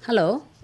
Hello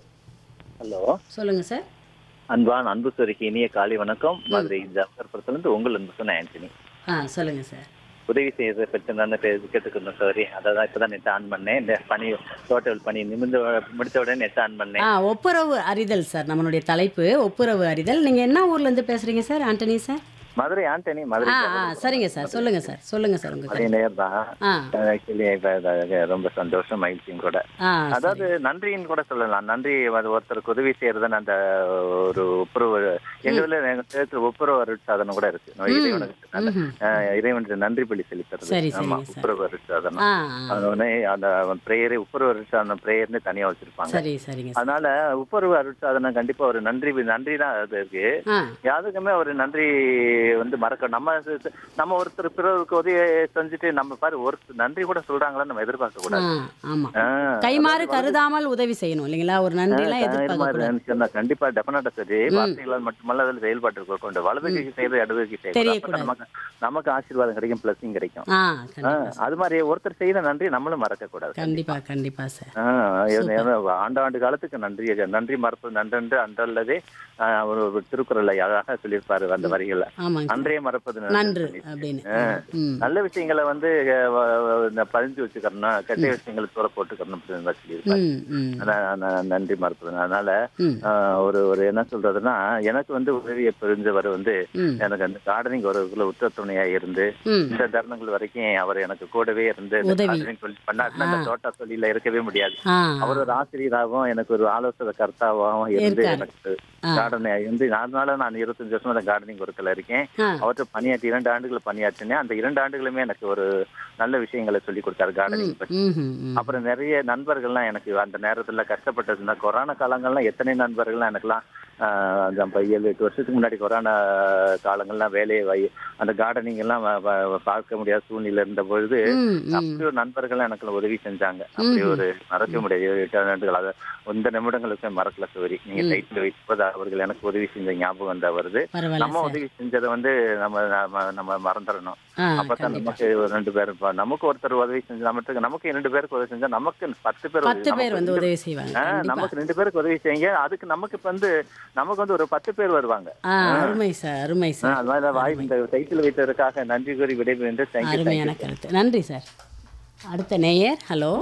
hello சொல்லுங்கள் sir அன்பான் அன்பு சொரிக்கு இனிய காலை வணக்கம் மதுரை ஜாஃபர்புரத்துலேருந்து உங்கள் அன்பு சொன்ன ஆண்டனி ஆ சொல்லுங்கள் சார் உதவி செய்யறதை பற்றி நான் கேட்டுக்கணும் சாரி அதான் இப்போ தான் நெட் ஆன் பண்ணேன் இந்த பனி தோட்டல் பனி நிமிர்ந்து முடித்த உடனே நெட் ஆன் பண்ணேன் ஆ ஒப்புரவு அறிதல் சார் நம்மளுடைய தலைப்பு ஒப்புரவு அறிதல் நீங்கள் என்ன ஊர்லேருந்து பேசுகிறீங்க சார் ஆண்டனி சார் மதுரை ஆண்டனி மதுரை ஆ ஆ சரிங்க சார் சொல்லுங்கள் சார் சொல்லுங்கள் சார் உங்கள் மதுரை நேர் தான் ஆ ஆக்சுவலி ரொம்ப சந்தோஷம் மகிழ்ச்சியும் கூட ஆ அதாவது நன்றின்னு கூட சொல்லலாம் நன்றி அது ஒருத்தருக்கு உதவி செய்யறதுன்னு அந்த ஒரு ஒப்புரவு எங்க இதுல எங்க சேர்த்து ஒப்புரவு அருட்சாதனம் கூட இருக்கு நம்ம இறைவனுக்கு நல்ல- ம்ஹும். அஹ் இறைவனுக்கு நன்றி பலி செலுத்துறது சரி, ஆமா சரிங்க சார். ஒப்புரவு அருட்சாதனம் ஆ ஆ. அது உடனே அந்த பிரேயரே உப்புரவு அருட்சாதனம் பிரேயர்னு தனியா வச்சிருப்பாங்க சரி சரிங்க சார் அதனால உப்புரவு அருட்சாதனம் கண்டிப்பா ஒரு நன்றி நன்றி தான் அது இருக்கு ஆ யாருக்குமே ஒரு நன்றி வந்து மறக்க நம்ம இது- நம்ம ஒருத்தர் பிறருக்கு உதவி செஞ்சுட்டு நம்ம பாரு ஒரு நன்றி கூட சொல்றாங்களான்னு நம்ம எதிர்பார்க்க ஆ கூடாது ஆமாம் ஆஹ் கைமாறு கருதாமல் உதவி செய்யணும் இல்லைங்களா ஒரு நன்றிலாம் எதிர்பார்க்க கூடாது சொன்னா கண்டிப்பா டெஃபினட்டா சரி வார்த்தைகளால் மட்டுமல்ல அதில் செயல்பாட்டு கொண்டு வலது கை செய்து இடது கை செய்வது தெரியக்கூடாது. நமக்கு நமக்கு ஆசீர்வாதம் கிடைக்கும் பிளஸிங் கிடைக்கும் ஆ ஆ, கண்டிப்பாக அது மாதிரி ஒருத்தர் செய்த நன்றி நம்மளும் மறக்க கூடாது கண்டிப்பா கண்டிப்பா சார் ஆ, ஏன்னா, ஏன்னா, ஆண்டாண்டு காலத்துக்கு நன்றி நன்றி மறப்பது நன்றன்று அன்றல்லதே ஆ, ஒரு ஒரு திருக்குறளை அழகா சொல்லியிருப்பாரு அந்த வரிகளை ஆமாங்க சார். அன்றைய மறப்பது நன்று நன்று சொல்லி. அப்படின்னு ஆ. ம் நல்ல விஷயங்களை வந்து அஹ், வ- வ- இந்த பதிஞ்சு வச்சுக்கணும் கெட்ட விஷயங்களை தூர போட்டுக்கணும் அப்படின்னு தான் சொல்லியிருப்பாரு ம் ம் அதான் நான் நன்றி மறப்பது அதனால ம் ஆஹ் ஒரு ஒரு என்ன சொல்றதுன்னா எனக்கு வந்து உதவியை புரிஞ்சவர் வந்து ம் எனக்கு அந்த கார்டனிங் வரதுக்குள்ள உற்ற துணையா இருந்து ம் இந்த தருணங்கள் வரைக்கும் அவர் எனக்கு கூடவே இருந்து இந்த உதவி. gardening தொழில் பண்ணாருன்னா அந்த தோட்ட தொழில இருக்கவே முடியாது ஆ அவர் ஒரு ஆசிரியராகவும் எனக்கு ஒரு ஆலோசனை கர்த்தாவாகவும் இருந்து இருக்காரு. எனக்கு ஆ. கார்டன் இருந்து அதனால நான் இருபத்தஞ்சு வருஷம் அந்த கார்டனிங் ஒர்க்கில் இருக்கேன் ஆ அவர்கிட்ட பணியாற்றி இரண்டு ஆண்டுகள் பணியாற்றினேன் அந்த இரண்டு ஆண்டுகளுமே எனக்கு ஒரு நல்ல விஷயங்களை சொல்லி கொடுத்தாரு கார்டனிங் பற்றி ம் ம் ம் அப்புறம் நிறைய நண்பர்கள்லாம் எனக்கு அந்த நேரத்துல கஷ்டப்பட்டது இந்த கொரோனா காலங்கள்லாம் எத்தனை நண்பர்கள்லாம் எனக்குலாம் ஆஹ், அந்த இப்ப ஏழு எட்டு வருஷத்துக்கு முன்னாடி கொரோனா காலங்கள்லாம் வேலையை வை அந்த கார்டனிங் எல்லாம் வ- வ- பார்க்க முடியாத சூழ்நிலை இருந்த பொழுது ம் ம் அப்படி ஒரு நண்பர்கள் எனக்கு உதவி செஞ்சாங்க அப்படி ஒரு மறக்க முடியாது ஏழு எட்டு ஆண்டுகள் அதை இந்த நிமிடங்களுக்கு மறக்கல சோரி நீங்க டைட்டில் வைப்பது அவர்கள் எனக்கு உதவி செஞ்ச ஞாபகம் வந்து வருது பரவாயில்ல நம்ம உதவி செஞ்சதை வந்து நம்ம நம்ம- நம்ம மறந்துடணும் ஆ அப்பதான் கண்டிப்பா நமக்கு ஒரு ரெண்டு பேர் இப்ப நமக்கு ஒருத்தர் உதவி செஞ்சு நமக்கு நமக்கு இரண்டு பேருக்கு உதவி செஞ்சா நமக்கு பத்து பேர் உதவி- பத்து பேர் நமக்கு வந்து ரெண்டு- உதவி செய்வாங்க ஆ, கண்டிப்பா நமக்கு ரெண்டு பேருக்கு உதவி செய்யுங்க அதுக்கு நமக்கு இப்ப வந்து நமக்கு வந்து ஒரு பத்து பேர் வருவாங்க ஆ அருமை சார் அருமை ஆ, சார் அது மாதிரி வாய் இந்த டைட்டில் வைத்ததற்காக நன்றி கூறி விடைபெறுகின்ற தேங்க்யூ அருமையான கருத்து நன்றி சார் அடுத்த நேயர் ஹலோ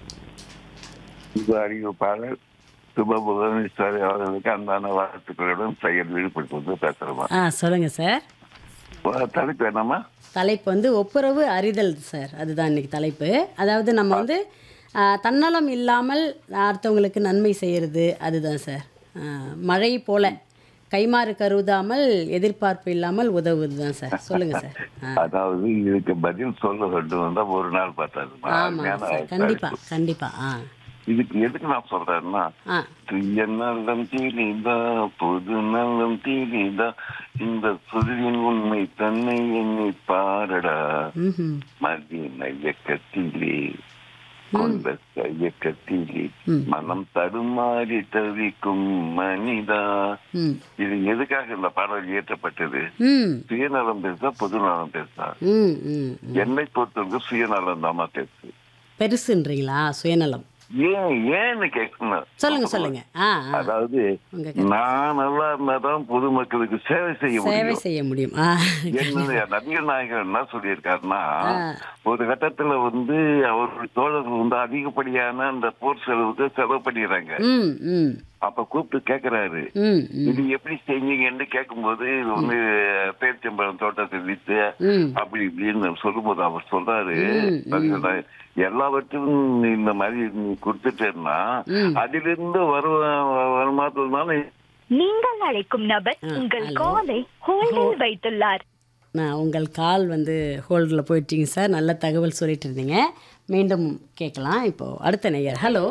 இந்த அறிவிப்பாளர் சுப புவனேஸ்வரி அவர்களுக்கு அன்பான வாழ்த்துக்களுடன் செயல் விழுப்புரத்து பேசுறோமா ஆ சொல்லுங்க சார் தலைப்பு என்னம்மா தலைப்பு வந்து ஒப்புரவு அறிதல் சார் அதுதான் இன்னைக்கு தலைப்பு அதாவது நம்ம வந்து ஆ, தன்னலம் இல்லாமல் அடுத்தவங்களுக்கு நன்மை செய்கிறது அதுதான் சார் ஆ, மழை போல கைமாறு கருதாமல் எதிர்பார்ப்பு இல்லாமல் உதவுது தான் சார் சொல்லுங்க சார் ஆ அதாவது இதுக்கு பதில் சொல்ல வேண்டும் வந்தா ஒரு நாள் பார்த்தாருமா ஆமாங்க அருமையான சார் கண்டிப்பா கண்டிப்பா ஆ இதுக்கு எதுக்கு நான் சொல்றேன்னா ஆ தீய நலம் தீனிதா பொது நலம் தீனிதா இந்த சொல்லின் உண்மை தன்னை எண்ணி பாரடா ம் மதிய இயக்கத்திலே கொண்ட இயக்கத்திலே ம். மனம் தடுமாறி தவிக்கும் மனிதா ம் இது எதுக்காக இந்த பாடல் இயற்றப்பட்டது ம் சுயநலம் பேசா பொதுநலம் பேசா ம் ம் ம். என்னை பொறுத்தவரைக்கும் சுயநலம் தாமா பேசு பெருசுன்றீங்களா சுயநலம் ஏன் ஏன்னு கேட்கணும் சொல்லுங்க சொல்லுங்க ஆ ஆ. அதாவது உங்க நான் நல்லா இருந்தாதான் பொதுமக்களுக்கு சேவை செய்ய சேவை முடியும் செய்ய முடியும் ஆ என்னுடைய நபிகள் நாயகர் என்ன சொல்லியிருக்காருன்னா ஆ. ஒரு கட்டத்துல வந்து அவருடைய தோழர்கள் வந்து அதிகப்படியான அந்த போர் செலவுக்கு செலவு பண்ணிடுறாங்க ம் ம் அப்ப கூப்பிட்டு கேக்குறாரு ம் ம் இது எப்படி செஞ்சீங்கன்னு கேட்கும்போது இது வந்து பேரிச்சம்பழம் தோட்டத்தை வித்து ம் அப்படி இப்படின்னு சொல்லும்போது அவர் சொல்றாரு ம், நபிகள் நாயகர், எல்லாவற்றையும் நீ இந்த மாதிரி நீ கொடுத்துட்டேன்னா ம். அதிலிருந்து வரும் வருமானத்தினால நீங்கள் அழைக்கும் நபர் ஆ, உங்கள் ஹலோ. காலை ஹோல்டில் வைத்துள்ளார் நான் உங்கள் கால் வந்து ஹோல்டில் போயிட்டீங்க சார் நல்ல தகவல் சொல்லிட்டு இருந்தீங்க மீண்டும் கேட்கலாம் இப்போ அடுத்த நேயர் ஹலோ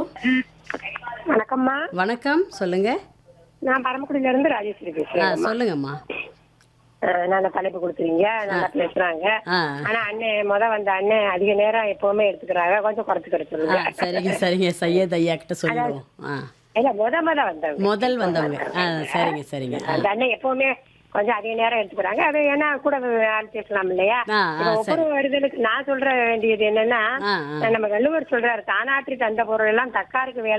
வணக்கம்மா வணக்கம் சொல்லுங்க நான் பரமக்குடியில இருந்து ராஜேஸ்வரி ஆ பேசுறேன் சொல்லுங்கம்மா அஹ் நல்ல தலைப்பு கொடுக்குறீங்க நல்லா பேசுறாங்க ஆ ஆனா அண்ணன் முத வந்த அண்ணன் அதிக நேரம் எப்பவுமே எடுத்துக்கிறாங்க கொஞ்சம் குறைச்சுக்கிற ஆ சொல்லுங்க சரிங்க சரிங்க சையத் ஐயா கிட்ட சொல்லுவோம் ஆ இல்ல முத முத வந்தவங்க முதல் வந்தவங்க ஆ சரிங்க சரிங்க ஆ அந்த அண்ணன் எப்பவுமே கொஞ்சம் அதிக நேரம் எடுத்துக்கிறாங்க அது ஏன்னா கூட ஆள் பேசலாம் இல்லையா ஆ, ஆ, இப்ப ஒவ்வொரு வருதலுக்கு நான் சொல்ற வேண்டியது என்னன்னா ஆ ஆ நம்ம வள்ளுவர் சொல்றாரு தானாற்றி தந்த பொருள் எல்லாம் தக்காருக்கு வேலை